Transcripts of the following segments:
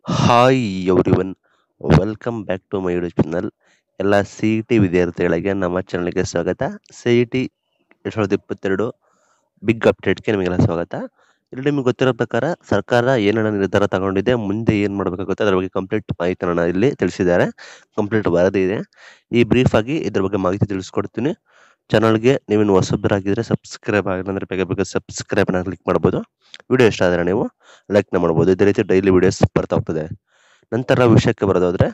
hi everyone welcome back to my YouTube channel ಎಲ್ಲ C E T ವಿದ್ಯಾರ್ಥಿಗಳಿಗೆ ನಮ್ಮ ಚಾನಲ್ಗೆ ಸ್ವಾಗತ ಸಿ ಇ ಟಿ ಎರಡು ಸಾವಿರದ ಇಪ್ಪತ್ತೆರಡು ಬಿಗ್ ಅಪ್ಡೇಟ್ಗೆ ನಿಮಗೆಲ್ಲ ಸ್ವಾಗತ ಇಲ್ಲಿ ನಿಮಗೆ ಗೊತ್ತಿರೋ ಪ್ರಕಾರ ಸರ್ಕಾರ ಏನೇನು ನಿರ್ಧಾರ ತಗೊಂಡಿದೆ ಮುಂದೆ ಏನು ಮಾಡಬೇಕಾಗುತ್ತೆ ಅದರ ಬಗ್ಗೆ ಕಂಪ್ಲೀಟ್ ಮಾಹಿತಿಯನ್ನು ಇಲ್ಲಿ ತಿಳಿಸಿದ್ದಾರೆ ಕಂಪ್ಲೀಟ್ ವರದಿ ಇದೆ ಈ ಬ್ರೀಫ್ ಆಗಿ ಇದ್ರ ಬಗ್ಗೆ ಮಾಹಿತಿ ತಿಳಿಸ್ಕೊಡ್ತೀನಿ ಚಾನಲ್ಗೆ ನೀವೇನು ಹೊಸಬರಾಗಿದ್ದರೆ ಸಬ್ಸ್ಕ್ರೈಬ್ ಆಗಿಲ್ಲ ಅಂದರೆ ಬೇಗ ಬೇಗ ಸಬ್ಸ್ಕ್ರೈಬ್ನ ಕ್ಲಿಕ್ ಮಾಡ್ಬೋದು ವಿಡಿಯೋ ಇಷ್ಟ ಆದರೆ ನೀವು ಲೈಕ್ನ ಮಾಡ್ಬೋದು ಇದೇ ರೀತಿ ಡೈಲಿ ವಿಡಿಯೋಸ್ ಬರ್ತಾ ಹೋಗ್ತದೆ ನಂತರ ವಿಷಯಕ್ಕೆ ಬರೋದಾದ್ರೆ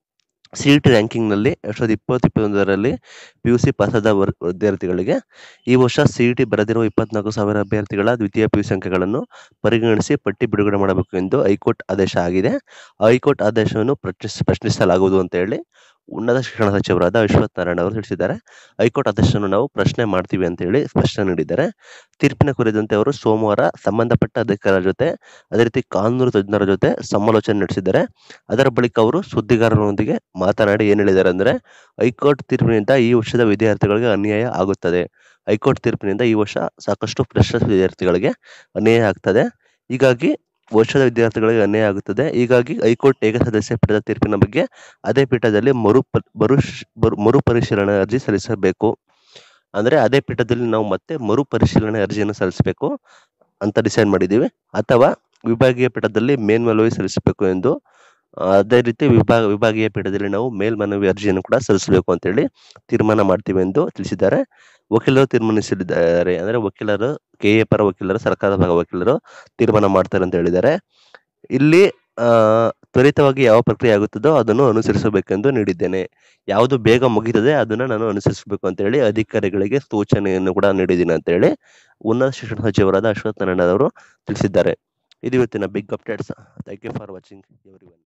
ಸಿ ಇ ಟಿ ರ್ಯಾಂಕಿಂಗ್ನಲ್ಲಿ ಎರಡು ಸಾವಿರದ ಇಪ್ಪತ್ತು ಇಪ್ಪತ್ತೊಂದರಲ್ಲಿ ಪಿ ಯು ಸಿ ಪಾಸಾದ ವರ್- ವಿದ್ಯಾರ್ಥಿಗಳಿಗೆ ಈ ವರ್ಷ ಸಿ ಇ ಟಿ ಬರೆದಿರುವ ಇಪ್ಪತ್ನಾಲ್ಕು ಸಾವಿರ ಅಭ್ಯರ್ಥಿಗಳ ದ್ವಿತೀಯ ಪಿ ಯು ಸಿ ಅಂಕಗಳನ್ನು ಪರಿಗಣಿಸಿ ಪಟ್ಟಿ ಬಿಡುಗಡೆ ಮಾಡಬೇಕು ಎಂದು ಹೈಕೋರ್ಟ್ ಆದೇಶ ಆಗಿದೆ ಆ ಹೈಕೋರ್ಟ್ ಆದೇಶವನ್ನು ಪ್ರಶ್ನಿಸ್ ಪ್ರಶ್ನಿಸಲಾಗುವುದು ಅಂತ ಹೇಳಿ ಉನ್ನತ ಶಿಕ್ಷಣ ಸಚಿವರಾದ ವಿಶ್ವನಾಥ್ ನಾರಾಯಣ ಅವರು ತಿಳಿಸಿದ್ದಾರೆ ಹೈಕೋರ್ಟ್ ಆದೇಶವನ್ನು ನಾವು ಪ್ರಶ್ನೆ ಮಾಡ್ತೀವಿ ಅಂತ ಹೇಳಿ ಸ್ಪಷ್ಟನೆ ನೀಡಿದ್ದಾರೆ ತೀರ್ಪಿನ ಕುರಿತಂತೆ ಅವರು ಸೋಮವಾರ ಸಂಬಂಧಪಟ್ಟ ಅಧಿಕಾರಿಗಳ ಜೊತೆ ಅದೇ ರೀತಿ ಕಾನೂನು ತಜ್ಞರ ಜೊತೆ ಸಮಾಲೋಚನೆ ನಡೆಸಿದ್ದಾರೆ ಅದರ ಬಳಿಕ ಅವರು ಸುದ್ದಿಗಾರರೊಂದಿಗೆ ಮಾತನಾಡಿ ಏನು ಹೇಳಿದ್ದಾರೆ ಅಂದರೆ ಹೈಕೋರ್ಟ್ ತೀರ್ಪಿನಿಂದ ಈ ವರ್ಷದ ವಿದ್ಯಾರ್ಥಿಗಳಿಗೆ ಅನ್ಯಾಯ ಆಗುತ್ತದೆ ಹೈಕೋರ್ಟ್ ತೀರ್ಪಿನಿಂದ ಈ ವರ್ಷ ಸಾಕಷ್ಟು ಫ್ರೆಶರ್ಸ್ ವಿದ್ಯಾರ್ಥಿಗಳಿಗೆ ಅನ್ಯಾಯ ಆಗ್ತದೆ ಹೀಗಾಗಿ ವರ್ಷದ ವಿದ್ಯಾರ್ಥಿಗಳಿಗೆ ಅನ್ಯಾಯ ಆಗುತ್ತದೆ ಹೀಗಾಗಿ ಹೈಕೋರ್ಟ್ ಏಕಸದಸ್ಯ ಪೀಠದ ತೀರ್ಪಿನ ಬಗ್ಗೆ ಅದೇ ಪೀಠದಲ್ಲಿ ಮರು ಪ- ಮರುಶ್ ಮರು ಮರುಪರಿಶೀಲನೆ ಅರ್ಜಿ ಸಲ್ಲಿಸಬೇಕು ಅಂದರೆ ಅದೇ ಪೀಠದಲ್ಲಿ ನಾವು ಮತ್ತೆ ಮರುಪರಿಶೀಲನೆ ಅರ್ಜಿಯನ್ನು ಸಲ್ಲಿಸಬೇಕು ಅಂತ ಡಿಸೈಡ್ ಮಾಡಿದ್ದೀವಿ ಅಥವಾ ವಿಭಾಗೀಯ ಪೀಠದಲ್ಲಿ ಮೇಲ್ಮನವಿ ಸಲ್ಲಿಸಬೇಕು ಎಂದು ಆ, ಅದೇ ರೀತಿ ವಿಭಾಗ ವಿಭಾಗೀಯ ಪೀಠದಲ್ಲಿ ನಾವು ಮೇಲ್ಮನವಿ ಅರ್ಜಿಯನ್ನು ಕೂಡ ಸಲ್ಲಿಸಬೇಕು ಅಂತೇಳಿ ತೀರ್ಮಾನ ಮಾಡ್ತೀವಿ ಎಂದು ತಿಳಿಸಿದ್ದಾರೆ ವಕೀಲರು ತೀರ್ಮಾನಿಸಲಿದ್ದಾರೆ ಅಂದರೆ ವಕೀಲರು ಕೆ ಎ ಪರ ವಕೀಲರು ಸರ್ಕಾರದ ಪರ ವಕೀಲರು ತೀರ್ಮಾನ ಮಾಡ್ತಾರೆ ಅಂತ ಹೇಳಿದ್ದಾರೆ ಇಲ್ಲಿ ಆ, ತ್ವರಿತವಾಗಿ ಯಾವ ಪ್ರಕ್ರಿಯೆ ಆಗುತ್ತದೋ ಅದನ್ನು ಅನುಸರಿಸಬೇಕೆಂದು ನೀಡಿದ್ದೇನೆ ಯಾವುದು ಬೇಗ ಮುಗಿತದೆ ಅದನ್ನು ನಾನು ಅನುಸರಿಸಬೇಕು ಅಂತ ಹೇಳಿ ಅಧಿಕಾರಿಗಳಿಗೆ ಸೂಚನೆಯನ್ನು ಕೂಡ ನೀಡಿದ್ದೀನಿ ಅಂತ ಹೇಳಿ ಉನ್ನತ ಶಿಕ್ಷಣ ಸಚಿವರಾದ ಅಶ್ವಥ್ ನಾರಾಯಣ ಅವರು ತಿಳಿಸಿದ್ದಾರೆ ಇದು ಇವತ್ತಿನ big updates thank you for watching every